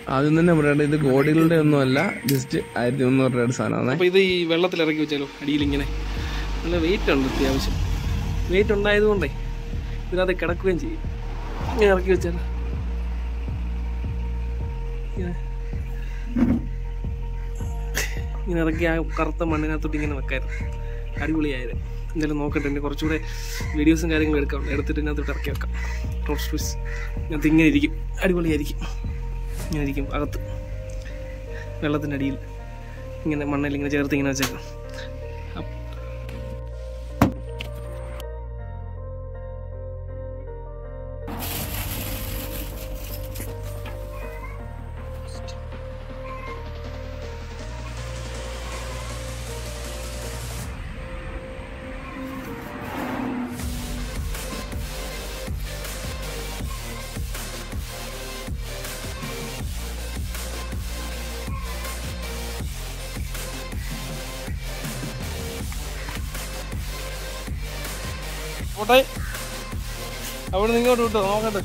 ആദ്യം തന്നെ പറയട്ടെ ഇത് കോടികളുടെ ഒന്നും അല്ല ജസ്റ്റ് ആയിരത്തി മുന്നൂറ് രൂപയുടെ സാധനമാണ് അപ്പോൾ ഇത് ഈ വെള്ളത്തിൽ ഇറക്കി വെച്ചാലോ അടിയിൽ ഇങ്ങനെ നല്ല വെയിറ്റ് ഉണ്ട് അത്യാവശ്യം വെയിറ്റ് ഉണ്ടായതുകൊണ്ടേ ഇതിനകത്ത് കിടക്കുകയും ചെയ്യും ഇങ്ങനെ ഇറക്കി വെച്ചാൽ ഇങ്ങനെ ഇങ്ങനെ ഇറക്കി ആ കറുത്ത മണ്ണിനകത്തോട്ട് ഇങ്ങനെ വെക്കായിരുന്നു അടിപൊളിയായത് എന്തായാലും നോക്കട്ടെ എൻ്റെ കുറച്ചുകൂടെ വീഡിയോസും കാര്യങ്ങളും എടുക്കാം എടുത്തിട്ട് ഇതിനകത്തോട്ട് ഇറക്കി വെക്കാം ടോട്ട് സ്വിസ് ഇതിനകത്ത് ഇങ്ങനെ ഇരിക്കും അടിപൊളിയായിരിക്കും ഇങ്ങനെ ഇരിക്കും അകത്ത് വെള്ളത്തിൻ്റെ അടിയിൽ ഇങ്ങനെ മണ്ണിൽ ഇങ്ങനെ ചേർത്ത് ഇങ്ങനെ വെച്ചേക്കാം അപ്പ് പോട്ടെ അവിടെ ഇങ്ങോട്ട് വിട്ടോ നോക്കട്ടെ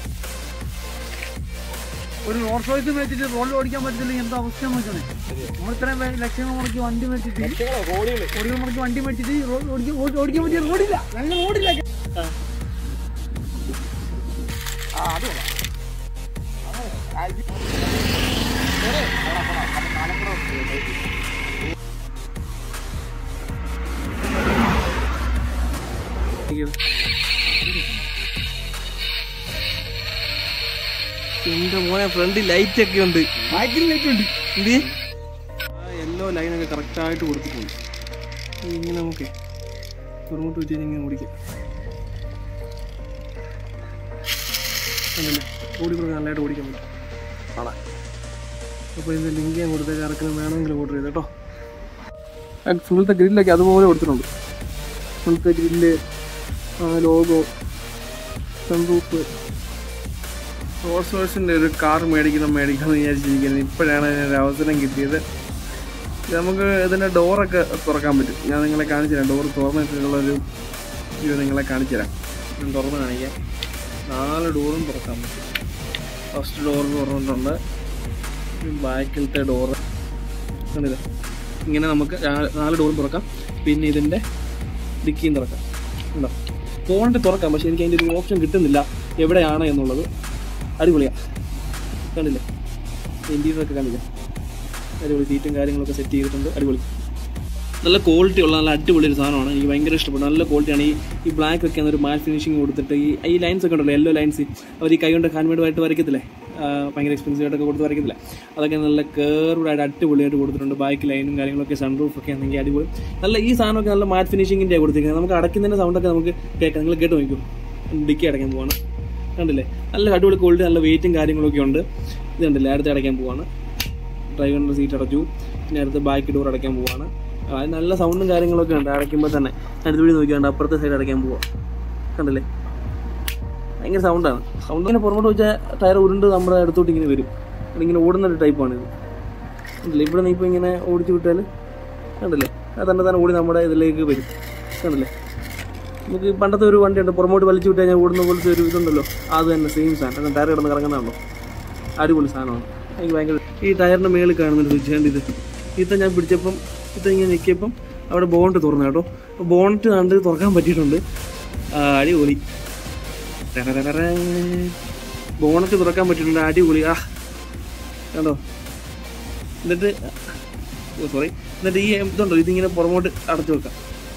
ഒരു റോഡ് റോയ്സ് മേടിച്ചിട്ട് റോഡിൽ ഓടിക്കാൻ പറ്റില്ലെങ്കിൽ എന്താ അവസ്ഥ നോക്കണേ നമ്മൾ ഇത്രയും വേ- ലക്ഷങ്ങൾ മുടക്കി വണ്ടി മേടിച്ചിട്ട് കോടികൾ മുടക്കി വണ്ടി മേടിച്ചിട്ട് റോഡ് ഓടിക്കാൻ ഓടി- ഓടിക്കാൻ പറ്റിയ റോഡില്ല നല്ല റോഡില്ല എന്റെ മോനെ ഫ്രണ്ട് ലൈറ്റ് ഒക്കെ ഉണ്ട് ബാക്കിൽ ലൈറ്റ് ഉണ്ട് എന്ത് ആ യെല്ലോ ലൈനൊക്കെ കറക്റ്റായിട്ട് കൊടുത്തിട്ടുണ്ട് ഇത് ഇങ്ങനെ നമുക്ക് പുറമോട്ട് വെച്ച് കഴിഞ്ഞാൽ ഇങ്ങനെ ഓടിക്കാം അതല്ലേ ഓടി കൊടുക്കാൻ നല്ലതായിട്ട് ഓടിക്കാൻ പറ്റും ആടാ അപ്പോൾ ഇതിൻ്റെ ലിങ്ക് ഞാൻ കൊടുത്തേക്ക് ആർക്കെങ്കിലും വേണമെങ്കിൽ ഓർഡർ ചെയ്ത് കേട്ടോ ഫുള്ളത്തെ ഗ്രില്ലൊക്കെ അതുപോലെ കൊടുത്തിട്ടുണ്ട് ഫുള്ളത്തെ ഗ്രില്ല് ലോഗോ സൺറൂഫ് റോൾസ് റോയ്സിൻ്റെ ഒരു കാർ മേടിക്കണം മേടിക്കണം എന്ന് വിചാരിച്ചിരിക്കുന്നത് ഇപ്പോഴാണ് ഒരു അവസരം കിട്ടിയത് ഇത് നമുക്ക് ഇതിൻ്റെ ഡോറൊക്കെ തുറക്കാൻ പറ്റും ഞാൻ നിങ്ങളെ കാണിച്ചു തരാം ഡോർ തുറന്നിട്ടുള്ളൊരു വ്യൂ നിങ്ങളെ കാണിച്ചു തരാം ഞാൻ തുറന്ന് കാണിക്കാം നാല് ഡോറും തുറക്കാൻ പറ്റും ഫസ്റ്റ് ഡോർ തുറന്നിട്ടുണ്ട് ബാക്കിലത്തെ ഡോറ് കണ്ടില്ല ഇങ്ങനെ നമുക്ക് നാ- നാല് ഡോറും തുറക്കാം പിന്നെ ഇതിൻ്റെ ഡിക്കിയും തുറക്കാം ഉണ്ടോ ഫോണിൻ്റെ തുറക്കാം പക്ഷേ എനിക്ക് അതിൻ്റെ ഒരു ഓപ്ഷൻ കിട്ടുന്നില്ല എവിടെയാണ് എന്നുള്ളത് അടിപൊളിയാണ് കണ്ടില്ലേ ഇൻറ്റീരിയറൊക്കെ കണ്ടില്ലേ അടിപൊളി സീറ്റും കാര്യങ്ങളൊക്കെ സെറ്റ് ചെയ്തിട്ടുണ്ട് അടിപൊളി നല്ല ക്വാളിറ്റി ഉള്ള നല്ല അടിപൊളി ഒരു സാധനമാണ് എനിക്ക് ഭയങ്കര ഇഷ്ടപ്പെട്ടു നല്ല ക്വാളിറ്റിയാണ് ഈ ഈ ബ്ലാക്ക് ഒക്കെ ഒരു മാറ്റ് ഫിനിഷിങ് കൊടുത്തിട്ട് ഈ ഈ ലൈൻസ് ഒക്കെ ഉണ്ടല്ലോ യെല്ലോ ലൈൻസ് അവർ ഈ കൈ കൊണ്ട് ഹാൻഡ്മെയ്ഡായിട്ട് വരയ്ക്കത്തില്ലേ ആ, ഭയങ്കര എക്സ്പെൻസീവ് ആയിട്ടൊക്കെ കൊടുത്ത് വരയ്ക്കത്തില്ലേ അതൊക്കെ നല്ല കേർവ്ഡായിട്ട് അടിപൊളിയായിട്ട് കൊടുത്തിട്ടുണ്ട് ബാക്ക് ലൈനും കാര്യങ്ങളൊക്കെ സൺറൂഫ് ഒക്കെ ആണെങ്കിൽ അടിപൊളി നല്ല ഈ സാധനമൊക്കെ നല്ല മാറ്റ് ഫിനിഷിങ്ങിൻ്റെ കൊടുത്തിരിക്കുന്നത് നമുക്ക് അടയ്ക്കുന്നതിൻ്റെ സൗണ്ടൊക്കെ നമുക്ക് കേൾക്കാം നിങ്ങൾ കേട്ട് നോക്കൂ ഡിക്കി അടയ്ക്കാൻ പോവാണ് കണ്ടില്ലേ നല്ല അടിപൊളി ക്വാളിറ്റി നല്ല വെയിറ്റും കാര്യങ്ങളൊക്കെ ഉണ്ട് ഇത് കണ്ടില്ലേ അടുത്ത് അടയ്ക്കാൻ പോവാണ് ഡ്രൈവറിൻ്റെ സീറ്റ് അടച്ചു പിന്നെ അടുത്ത് ബാക്ക് ഡോർ അടയ്ക്കാൻ പോവാണ് അത് നല്ല സൗണ്ടും കാര്യങ്ങളൊക്കെ ഉണ്ട് അടയ്ക്കുമ്പോൾ തന്നെ അടുത്ത് വഴി നോക്കിയാണ്ട് അപ്പുറത്തെ സൈഡ് അടയ്ക്കാൻ പോവാ കണ്ടില്ലേ ഭയങ്കര സൗണ്ടാണ് സൗണ്ട് ഇങ്ങനെ പുറമോട്ട് വെച്ചാൽ ടയർ ഉരുണ്ട് നമ്മുടെ അടുത്തോട്ട് ഇങ്ങനെ വരും ഇങ്ങനെ ഓടുന്ന ഒരു ടൈപ്പാണ് ഇത് കണ്ടില്ലേ ഇവിടെ നിന്ന് ഇപ്പോൾ ഇങ്ങനെ ഓടിച്ചു വിട്ടാൽ കണ്ടില്ലേ അത് തന്നെ തന്നെ ഓടി നമ്മുടെ ഇതിലേക്ക് വരും കണ്ടില്ലേ നമുക്ക് ഈ പണ്ടത്തെ ഒരു വണ്ടിയുണ്ട് പുറമോട്ട് വലിച്ചു വിട്ട് കഴിഞ്ഞാൽ ഓടുന്ന പോലത്തെ ഒരു ഇതുണ്ടല്ലോ അത് തന്നെ സെയിം സാധനം ടയർ കിടന്ന് കറങ്ങുന്നതാണല്ലോ അടിപൊളി സാധനമാണ് എനിക്ക് ഭയങ്കര ഈ ടയറിൻ്റെ മേളിൽ കാണുന്നൊരു സ്വിച്ച് ഹാൻഡ് ഇത് ഇത്ത ഞാൻ പിടിച്ചപ്പം ഇത്ത ഇങ്ങനെ ഞെക്കിയപ്പം അവിടെ ബോണ്ട് തുറന്നു കേട്ടോ അപ്പോൾ ബോണറ്റ് കണ്ട് തുറക്കാൻ പറ്റിയിട്ടുണ്ട് ആ, അടിപൊളി ടെററററേ. ബോണറ്റ് തുറക്കാൻ പറ്റിയിട്ടുണ്ട് അടിപൊളി ആ കണ്ടോ എന്നിട്ട് ഓ സോറി എന്നിട്ട് ഈ ഇതുണ്ടോ ഇതിങ്ങനെ പുറമോട്ട് അടച്ചു വെക്കാം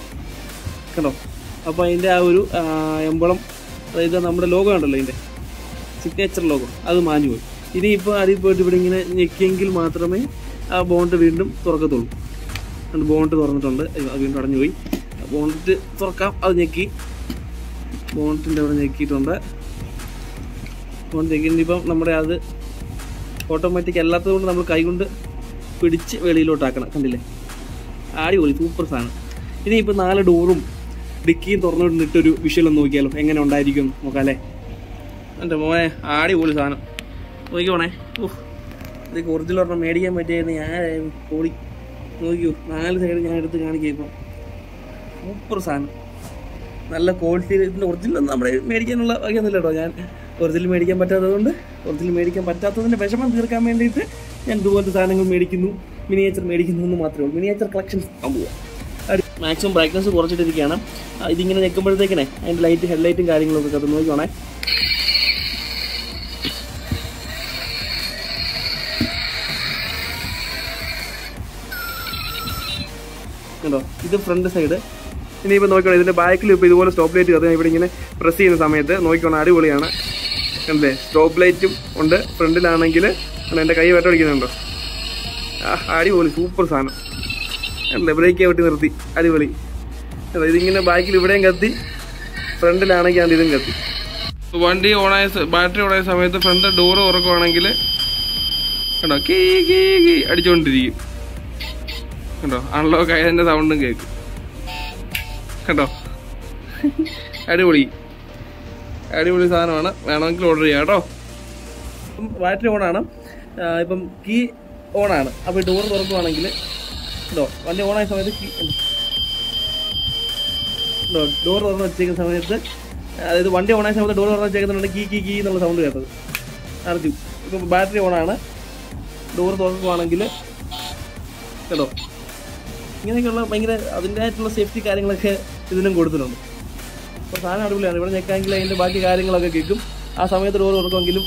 കണ്ടോ അപ്പോൾ അതിൻ്റെ ആ ഒരു എമ്പളം അതായത് നമ്മുടെ ലോഗോ ഉണ്ടല്ലോ ഇതിൻ്റെ സിഗ്നേച്ചർ ലോഗോ അത് മാഞ്ഞു പോയി ഇനിയിപ്പോൾ അതിൽ പോയിട്ട് ഇവിടെ ഇങ്ങനെ ഞെക്കിയെങ്കിൽ മാത്രമേ ആ ബോണ്ട് വീണ്ടും തുറക്കത്തുള്ളൂ അതുകൊണ്ട് ബോണ്ട് തുറന്നിട്ടുണ്ട് അയ്യോ, അത് വീണ്ടും അടഞ്ഞു പോയി ബോണ്ടിട്ട് തുറക്കാം അത് ഞെക്കി ബോണ്ടിൻ്റെ അവിടെ ഞെക്കിയിട്ടുണ്ട് ബോണ്ട് ഞെക്കി ഇനിയിപ്പം നമ്മുടെ അത് ഓട്ടോമാറ്റിക് അല്ലാത്തത് കൊണ്ട് നമ്മൾ കൈകൊണ്ട് പിടിച്ച് വെളിയിലോട്ടാക്കണം കണ്ടില്ലേ അടിപൊളി സൂപ്പർ സാധനം ഇനിയിപ്പോൾ നാല് ഡോറും ഡിക്കിയും തുറന്നിട്ടൊരു വിഷ്വൽ ഒന്ന് നോക്കിയാലോ എങ്ങനെ ഉണ്ടായിരിക്കും നോക്കാല്ലേ എൻ്റെ മോനെ അടിപൊളി സാധനം നോക്കിക്കോണേ ഓഹ് ഇതൊക്കെ ഒറിജിനൽ ഒരെണ്ണം മേടിക്കാൻ പറ്റിയായിരുന്നു ഞാൻ പോടി നോക്കിയോ നാല് സൈഡ് ഞാൻ എടുത്ത് കാണിക്കാം ഇപ്പം സൂപ്പർ സാധനം നല്ല ക്വാളിറ്റി ഇതിൻ്റെ ഒറിജിനൽ ഒന്നും നമ്മുടെ മേടിക്കാനുള്ള വകയൊന്നുമില്ല കേട്ടോ ഞാൻ ഒറിജിനൽ മേടിക്കാൻ പറ്റാത്തത് കൊണ്ട് ഒറിജിനൽ മേടിക്കാൻ പറ്റാത്തതിൻ്റെ വിഷമം തീർക്കാൻ വേണ്ടിയിട്ട് ഞാൻ ഇതുപോലത്തെ സാധനങ്ങൾ മേടിക്കുന്നു മിനിയേച്ചർ മേടിക്കുന്നു എന്ന് മാത്രമേ ഉള്ളൂ മിനിയേച്ചർ കളക്ഷൻസ് സംഭവം മാക്സിമം ബ്രൈറ്റ്നസ് കുറച്ചിട്ടിരിക്കുകയാണ് ആ, ഇതിങ്ങനെ ഞെക്കുമ്പോഴത്തേക്കിനെ അതിൻ്റെ ലൈറ്റ് ഹെഡ്ലൈറ്റും കാര്യങ്ങളൊക്കെ കത്ത് നോക്കിക്കോണേ കണ്ടോ ഇത് ഫ്രണ്ട് സൈഡ് ഇനിയിപ്പോൾ നോക്കണം ഇതിൻ്റെ ബാക്കിൽ ഇപ്പോൾ ഇതുപോലെ സ്റ്റോപ്പ് ലൈറ്റ് കത്ത് ഇവിടെ ഇങ്ങനെ പ്രസ് ചെയ്യുന്ന സമയത്ത് നോക്കിക്കോണം അടിപൊളിയാണ് കണ്ടേ സ്റ്റോപ്പ് ലൈറ്റും ഉണ്ട് ഫ്രണ്ടിലാണെങ്കിൽ എൻ്റെ കൈ വെട്ടടിക്കുന്നുണ്ടോ ആ അടിപൊളി സൂപ്പർ സാധനം അല്ലേ ബ്രേക്ക് വെട്ടി നിർത്തി അടിപൊളി അതെ ഇതിങ്ങനെ ബാക്കിൽ ഇവിടെയും കത്തി ഫ്രണ്ടിലാണെങ്കിൽ അത് ഇതും കത്തി വണ്ടി ഓണായ സ- ബാറ്ററി ഓണായ സമയത്ത് ഫ്രണ്ട് ഡോറ് തുറക്കുവാണെങ്കിൽ കണ്ടോ കീ കീ കീ അടിച്ചുകൊണ്ടിരിക്കും കണ്ടോ അൺലോക്ക് ആയതിന്റെ സൗണ്ടും കേൾക്കും കണ്ടോ അടിപൊളി അടിപൊളി സാധനമാണ് വേണമെങ്കിൽ ഓർഡർ ചെയ്യാം കേട്ടോ ബാറ്ററി ഓണാണ് ഇപ്പം കീ ഓണാണ് അപ്പോൾ ഡോർ തുറക്കുവാണെങ്കിൽ ഉണ്ടോ വണ്ടി ഓണായ സമയത്ത് കീ ഉണ്ടോ ഡോർ തുറന്ന് വെച്ചേക്കുന്ന സമയത്ത് അതായത് വണ്ടി ഓണായ സമയത്ത് ഡോർ തുറന്ന് വെച്ചേക്കുന്നുണ്ട് കീ കീ കീ എന്നുള്ള സൗണ്ട് കേട്ടത് അറിഞ്ഞു ഇപ്പം ബാറ്ററി ഓണാണ് ഡോർ തുറക്കുവാണെങ്കിൽ കേട്ടോ ഇങ്ങനെയൊക്കെയുള്ള ഭയങ്കര അതിൻ്റെതായിട്ടുള്ള സേഫ്റ്റി കാര്യങ്ങളൊക്കെ ഇതിനും കൊടുത്തിട്ടുണ്ട് അപ്പോൾ സാധനം അടിപൊളിയാണ് ഇവിടെ ഞെക്കാമെങ്കിൽ അതിൻ്റെ ബാക്കി കാര്യങ്ങളൊക്കെ കേൾക്കും ആ സമയത്ത് ഡോർ തുറക്കുമെങ്കിലും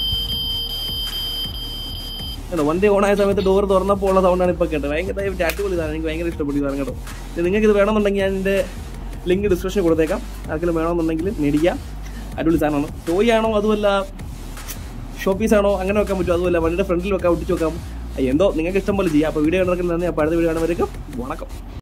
കേട്ടോ വണ്ടി ഓണായ സമയത്ത് ഡോർ തുറന്നപ്പോൾ ഉള്ള സൗണ്ടാണ് ഇപ്പോൾ കേട്ടത് ഭയങ്കര അടിപൊളി സാധനം എനിക്ക് ഭയങ്കര ഇഷ്ടപ്പെട്ടു ഈ സാധനം കേട്ടോ ഇനി നിങ്ങൾക്ക് ഇത് വേണമെന്നുണ്ടെങ്കിൽ ഞാൻ ഇതിൻ്റെ ലിങ്ക് ഡിസ്ക്രിപ്ഷനിൽ കൊടുത്തേക്കാം ആർക്കെങ്കിലും വേണമെന്നുണ്ടെങ്കിൽ മേടിക്കാം അടിപൊളി സാധനമാണ് ടോയ് ആണോ അതുമല്ല ഷോപ്പീസ് ആണോ അങ്ങനെ വെക്കാൻ പറ്റും അതുമല്ല വണ്ടിയുടെ ഫ്രണ്ടിൽ വെക്കാം ഒട്ടിച്ച് വെക്കാം എന്തോ നിങ്ങൾക്ക് ഇഷ്ടം പോലെ ചെയ്യാം അപ്പോൾ വീഡിയോ കണ്ടിരിക്കുന്നത് നന്ദി അപ്പോൾ അടുത്ത വീഡിയോ കാണുമ്പോഴേക്കും വണക്കം